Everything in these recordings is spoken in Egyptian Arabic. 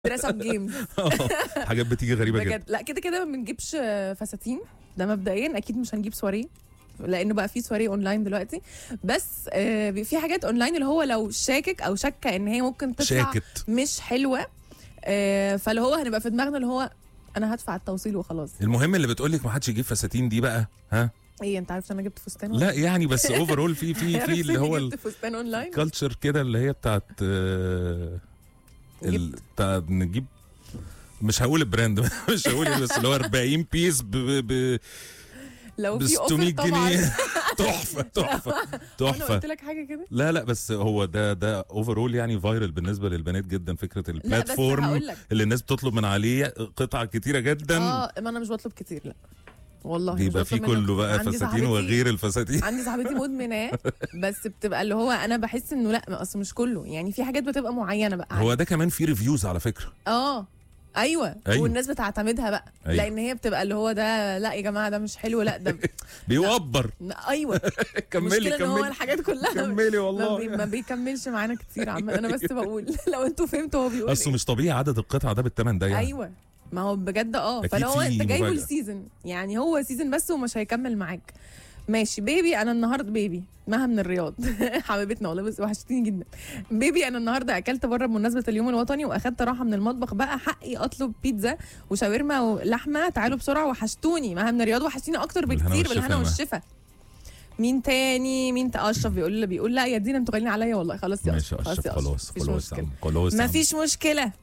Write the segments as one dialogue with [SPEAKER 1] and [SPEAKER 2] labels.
[SPEAKER 1] دريس اب جيمز
[SPEAKER 2] حاجات بتيجي غريبه جدا
[SPEAKER 1] بجد لا كده كده ما بنجيبش آه، فساتين ده مبدئيا اكيد مش هنجيب سواريه لانه بقى في سواريه اونلاين دلوقتي بس آه، في حاجات اونلاين اللي هو لو شاكك او شاكه ان هي ممكن تطلع
[SPEAKER 2] شاكت
[SPEAKER 1] مش حلوه آه، فاللي هو هنبقى في دماغنا اللي هو انا هدفع التوصيل وخلاص
[SPEAKER 2] المهم اللي بتقول لك ما حدش يجيب فساتين دي بقى ها
[SPEAKER 1] ايه انت عارف إن انا جبت فستان
[SPEAKER 2] لا يعني بس اوفرول في في
[SPEAKER 1] عرفت
[SPEAKER 2] في اللي
[SPEAKER 1] إني
[SPEAKER 2] هو
[SPEAKER 1] جبت فستان اونلاين
[SPEAKER 2] الكالتشر كده اللي هي بتاعت آه، ال-
[SPEAKER 1] جبت.
[SPEAKER 2] بتاع نجيب مش هقول البراند مش هقول إيه، بس اللي هو 40 بيس ب ب
[SPEAKER 1] لو
[SPEAKER 2] ب
[SPEAKER 1] في
[SPEAKER 2] 600
[SPEAKER 1] اوفر طبعا
[SPEAKER 2] جنيه تحفه تحفه
[SPEAKER 1] انا
[SPEAKER 2] تحفه
[SPEAKER 1] قلت لك حاجه كده
[SPEAKER 2] لا لا بس هو ده ده اوفرول يعني فايرال بالنسبه للبنات جدا فكره
[SPEAKER 1] لا بس
[SPEAKER 2] البلاتفورم
[SPEAKER 1] هقول لك
[SPEAKER 2] اللي الناس بتطلب من عليه قطع كتيره جدا
[SPEAKER 1] اه ما انا مش بطلب كتير لا والله مش
[SPEAKER 2] بيبقى
[SPEAKER 1] بطلب
[SPEAKER 2] فيه
[SPEAKER 1] منه
[SPEAKER 2] كله بقى
[SPEAKER 1] عندي
[SPEAKER 2] فساتين
[SPEAKER 1] صاحبتي-
[SPEAKER 2] وغير الفساتين
[SPEAKER 1] عندي صاحبتي مدمناه بس بتبقى اللي هو انا بحس انه لا اصل مش كله يعني في حاجات بتبقى معينه بقى
[SPEAKER 2] هو ده كمان فيه ريفيوز على فكره
[SPEAKER 1] اه ايوه,
[SPEAKER 2] أيوة.
[SPEAKER 1] والناس بتعتمدها بقى
[SPEAKER 2] أيوة.
[SPEAKER 1] لان هي بتبقى اللي هو ده لا يا جماعه ده مش حلو لا ده
[SPEAKER 2] بيوبر
[SPEAKER 1] ايوه
[SPEAKER 2] كملي
[SPEAKER 1] المشكله ان هو
[SPEAKER 2] كملي
[SPEAKER 1] الحاجات كلها
[SPEAKER 2] كملي
[SPEAKER 1] ما, بي...
[SPEAKER 2] والله
[SPEAKER 1] ما بيكملش معانا كتير عم انا بس بقول لو انتوا فهمتوا هو بيقول
[SPEAKER 2] اصله
[SPEAKER 1] إيه.
[SPEAKER 2] مش طبيعي عدد القطع ده بالثمن ده يعني
[SPEAKER 1] ايوه ما هو بجد اه
[SPEAKER 2] أكيد
[SPEAKER 1] فلو هو
[SPEAKER 2] في
[SPEAKER 1] انت جايبه
[SPEAKER 2] مفاجأة.
[SPEAKER 1] السيزون يعني هو سيزون بس ومش هيكمل معاك ماشي بيبي انا النهارده بيبي مها من الرياض حبيبتنا والله بس وحشتيني جدا بيبي انا النهارده اكلت بره بمناسبه اليوم الوطني واخدت راحه من المطبخ بقى حقي اطلب بيتزا وشاورما ولحمه تعالوا بسرعه وحشتوني مها من الرياض وحشتيني اكتر
[SPEAKER 2] بالهنا
[SPEAKER 1] بكتير
[SPEAKER 2] والشفا
[SPEAKER 1] بالهنا
[SPEAKER 2] يا مها.
[SPEAKER 1] والشفا مين تاني مين تا- اشرف بيقول بيقول لا يا دينا انتوا غاليين عليا والله خلاص يا
[SPEAKER 2] ماشي
[SPEAKER 1] اشرف
[SPEAKER 2] اشرف
[SPEAKER 1] يا
[SPEAKER 2] خلاص
[SPEAKER 1] مفيش
[SPEAKER 2] خلاص يا
[SPEAKER 1] مشكلة.
[SPEAKER 2] عم خلاص يا
[SPEAKER 1] ما
[SPEAKER 2] عم.
[SPEAKER 1] فيش مشكلة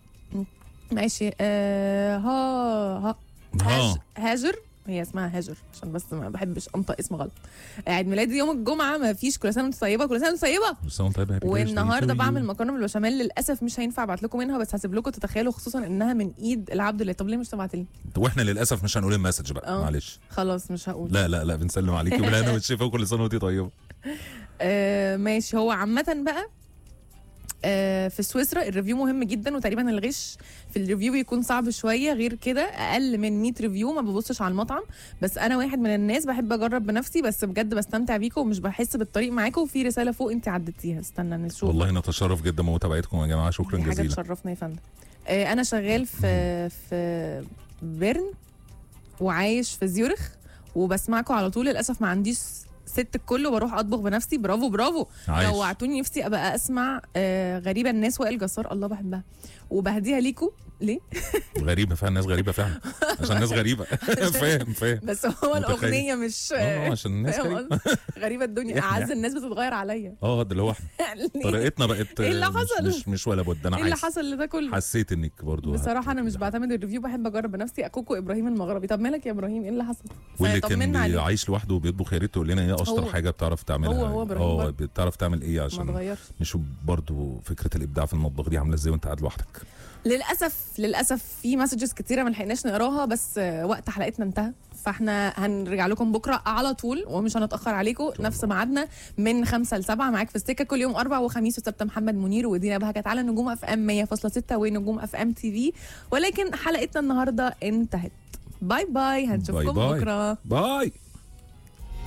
[SPEAKER 1] ماشي آه ها ها
[SPEAKER 2] ها
[SPEAKER 1] هاج- هاجر هي اسمها هاجر عشان بس ما بحبش انطق اسم غلط عيد ميلادي يوم الجمعة ما فيش كل سنة وانت طيبة كل سنة وانت طيبة
[SPEAKER 2] بس طيب happy birthday
[SPEAKER 1] والنهارده
[SPEAKER 2] to you.
[SPEAKER 1] بعمل مكرونة بالبشاميل للأسف مش هينفع ابعت لكم منها بس هسيب لكم تتخيلوا خصوصا انها من ايد العبد الله طب ليه مش تبعت لي
[SPEAKER 2] واحنا للاسف مش هنقول المسج بقى
[SPEAKER 1] آه.
[SPEAKER 2] معلش
[SPEAKER 1] خلاص مش هقول
[SPEAKER 2] لا لا لا بنسلم عليكي بالهنا والشفا وكل سنه وانتي طيبه
[SPEAKER 1] آه ماشي هو عامة بقى آه في سويسرا الريفيو مهم جدا وتقريبا الغش في الريفيو بيكون صعب شويه غير كده اقل من 100 ريفيو ما ببصش على المطعم بس انا واحد من الناس بحب اجرب بنفسي بس بجد بستمتع بيكم ومش بحس بالطريق معاكم وفي رساله فوق انت عديتيها استنى نشوف
[SPEAKER 2] والله نتشرف جدا بمتابعتكم يا جماعه شكرا
[SPEAKER 1] دي حاجه
[SPEAKER 2] جزيلا
[SPEAKER 1] تشرفنا يا فندم آه انا شغال في في بيرن وعايش في زيورخ وبسمعكم على طول للاسف ما عنديش ست الكل وبروح اطبخ بنفسي برافو برافو
[SPEAKER 2] عايش
[SPEAKER 1] جوعتوني نفسي ابقى اسمع آه غريبه الناس وائل جسار الله بحبها وبهديها ليكو ليه
[SPEAKER 2] غريبه فعلا ناس غريبه فعلا عشان الناس غريبه فاهم فاهم
[SPEAKER 1] بس هو
[SPEAKER 2] متخيل.
[SPEAKER 1] الاغنيه مش
[SPEAKER 2] اه عشان الناس
[SPEAKER 1] فاهم
[SPEAKER 2] غريبه
[SPEAKER 1] قصدي؟ غريبه الدنيا
[SPEAKER 2] إحنا.
[SPEAKER 1] اعز الناس بتتغير عليا
[SPEAKER 2] اه ده اللي هو احنا
[SPEAKER 1] ليه؟
[SPEAKER 2] طريقتنا بقت
[SPEAKER 1] إيه اللي
[SPEAKER 2] مش-
[SPEAKER 1] حصل؟
[SPEAKER 2] مش مش ولا بد انا
[SPEAKER 1] ايه اللي
[SPEAKER 2] عايز
[SPEAKER 1] حصل لده كله
[SPEAKER 2] حسيت انك برضو
[SPEAKER 1] بصراحه انا مش
[SPEAKER 2] هت-
[SPEAKER 1] بعتمد الريفيو بحب اجرب بنفسي اكوكو ابراهيم المغربي طب مالك يا ابراهيم ايه اللي حصل
[SPEAKER 2] واللي كان
[SPEAKER 1] طمنا عليك.
[SPEAKER 2] عايش لوحده وبيطبخ يا ريت تقول لنا ايه اشطر
[SPEAKER 1] هو.
[SPEAKER 2] حاجه بتعرف تعملها
[SPEAKER 1] هو- هو إبراهيم
[SPEAKER 2] اه
[SPEAKER 1] برضه.
[SPEAKER 2] بتعرف تعمل ايه
[SPEAKER 1] ما
[SPEAKER 2] عشان
[SPEAKER 1] اتغيرش
[SPEAKER 2] نشوف برضو فكره الابداع في المطبخ دي عامله ازاي وانت قاعد لوحدك
[SPEAKER 1] للاسف للاسف في مسجز كتيره ما لحقناش نقراها بس آه، وقت حلقتنا انتهى فاحنا هنرجع لكم بكره على طول ومش هنتاخر عليكم نفس ميعادنا من خمسة لسبعة معاك في السكه كل يوم اربع وخميس وسبت محمد منير ودينا بهجت على نجوم اف ام 100.6 ونجوم اف ام تي في ولكن حلقتنا النهارده انتهت باي باي هنشوفكم
[SPEAKER 2] باي باي.
[SPEAKER 1] بكره
[SPEAKER 2] باي